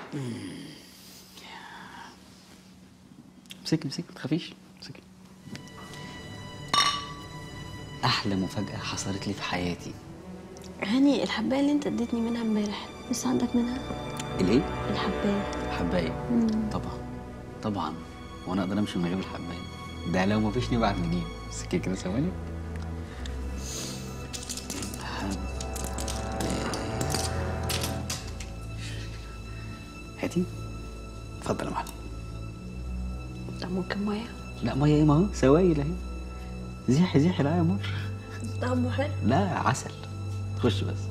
امسكي امسكي ما تخافيش امسكي احلى مفاجاه حصلت لي في حياتي هاني الحبايه اللي انت اديتني منها امبارح لسه عندك منها الايه الحبايه حبايه طبعا طبعا وانا اقدر امشي من غير الحبايه ده لو مفيش نبعت نجيب امسكي كده ثواني هاتي اتفضل يا معلم طب ممكن ميه لا ميه ايه ما هو سوايل اهي زيحي زيحي لا يا مر طعمه حلو لا عسل خش بس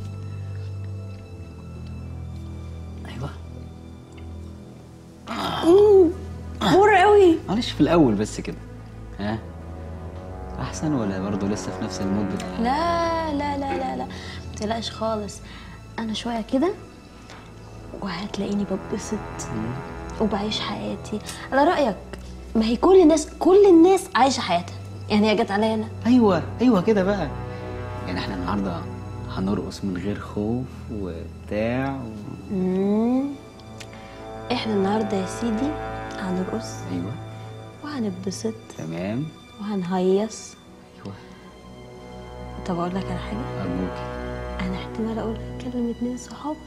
ايوه مر قوي معلش في الاول بس كده ها احسن ولا برضه لسه في نفس المود بتاع لا لا لا لا لا ما تقلقش خالص انا شويه كده وهتلاقيني ببسط وبعيش حياتي على رايك ما هي كل الناس كل الناس عايشه حياتها يعني هي جت عليا انا ايوه ايوه كده بقى يعني احنا النهارده هنرقص من غير خوف وبتاع و... مم. احنا النهارده يا سيدي هنرقص ايوه وهنتبسط تمام وهنهيص ايوه طب اقول لك على حاجه ارجوك انا احتمال اقول لك كلم اتنين صحابك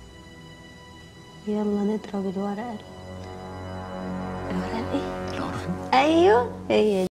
يلا نضرب الورقه الورقه الايه العرفي ايوه هي